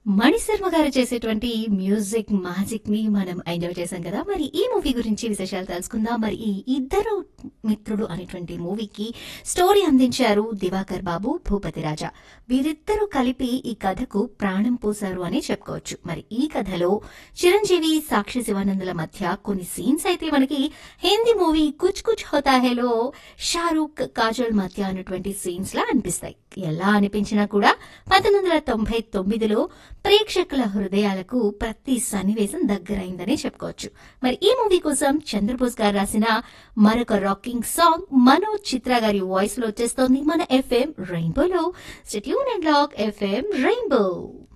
మణిశర్మ గారు చేసేటువంటి music magic ని మనం ఎంజాయ్ చేశాం కదా మరి ఈ మూవీ గురించి విశేషాలు తెలుసుకుందాం మరి ఈ ఇద్దరు మిత్రుడు అనేటువంటి మూవీకి స్టోరీ అందించారు దివాకర్ బాబు భూపతి రాజా వీరిద్దరూ కలిపి ఈ కథకు ప్రాణం పోశారు అని చెప్పుకోవచ్చు మరి ఈ కథలో చిరంజీవి సాక్షి శివానందుల మధ్య కొన్ని సీన్స్ అయితే మనకి హిందీ మూవీ కుచ్ కుచ్ హోతా హేలో షారూక్ కాజల్ మధ్య అన్నటువంటి సీన్స్ లా అనిపిస్తాయి ఎలా అనిపించినా కూడా పంతొమ్మిది వందల తొంభై తొమ్మిదిలో ప్రేక్షకుల హృదయాలకు ప్రతి సన్నివేశం దగ్గరైందని చెప్పుకోవచ్చు మరి ఈ మూవీ కోసం చంద్రబోస్ గారు రాసిన మరొక రాకింగ్ సాంగ్ మనోజ్ చిత్ర గారి వాయిస్ లో వచ్చేస్తోంది మన ఎఫ్ఎం రెయిన్బోలో stay tuned and lock FM rainbow